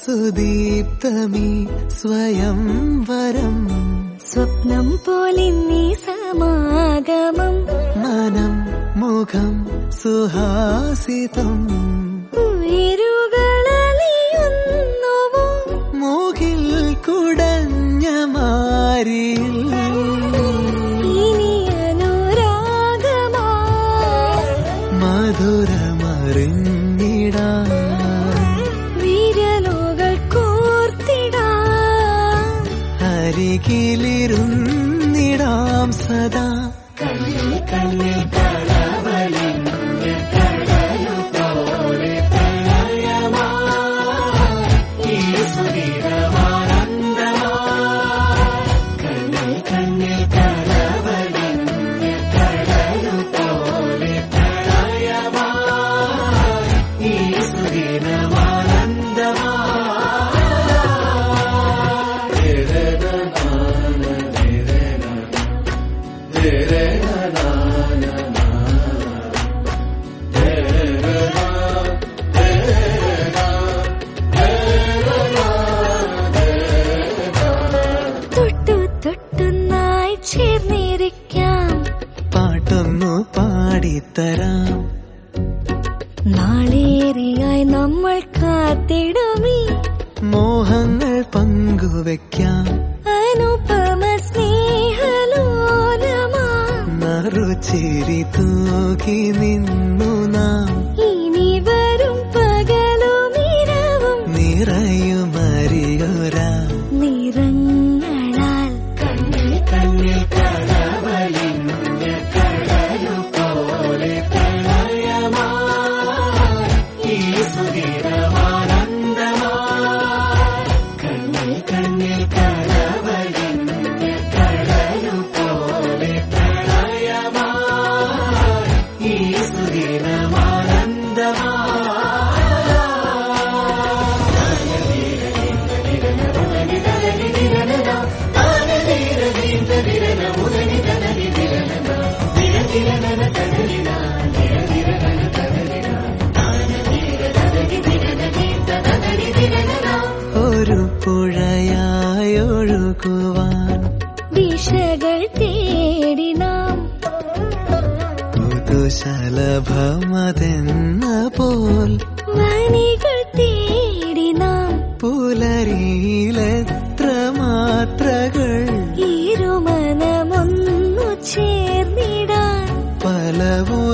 സുദീപ്തമീ സ്വയം വരം സ്വപ്നം പോലെ നീ സമാഗമം മനം മുഖം സുഹാസിതം ഉയരുകളലിയുന്നുവോ മൂകിൽ കുടഞ്ഞ മാരിൽ ഇനി അനുരാഗമാ മധുരമറിഞ്ഞിടാൻ വിരലുകൾ കോർത്തിടാം അരികിലിരുന്നിടാം സദാ കണ്ണിൽ കണ്ണിൽ തൊട്ടു തൊട്ടുന്നായി ചേർന്നിരിക്കാം പാട്ടൊന്നു പാടിത്തരാം നാളേറെയായി നമ്മൾ കാത്തിടുമീ മോഹങ്ങൾ പങ്കുവെക്കാം അനുപമ സ്നേഹലോലമാ നറുചിരി തൂകി നിന്നു നാം ഇനി വരും പകലും ഇരവും നിറയുമറിയൊരാ നിറങ്ങളാൽ കണ്ണിൽ കണ്ണിൽ കണ്ണിൽ കണ്ണിൽ കടവഴിഞ്ഞ കടലു പോലെ പ്രളയമാ ഈ സുദിനമാനന്ദമാ ഒരു പുഴയായൊഴുകുവാൻ ദിശകൾ തേടി നാം പുതുശലഭമതെന്ന പോൽ വനികൾ തേടി നാം പുലരിയിലെത്ര മാത്രകൾ ഇരുമനമൊന്നു ചേർന്നിടാൻ പലവോ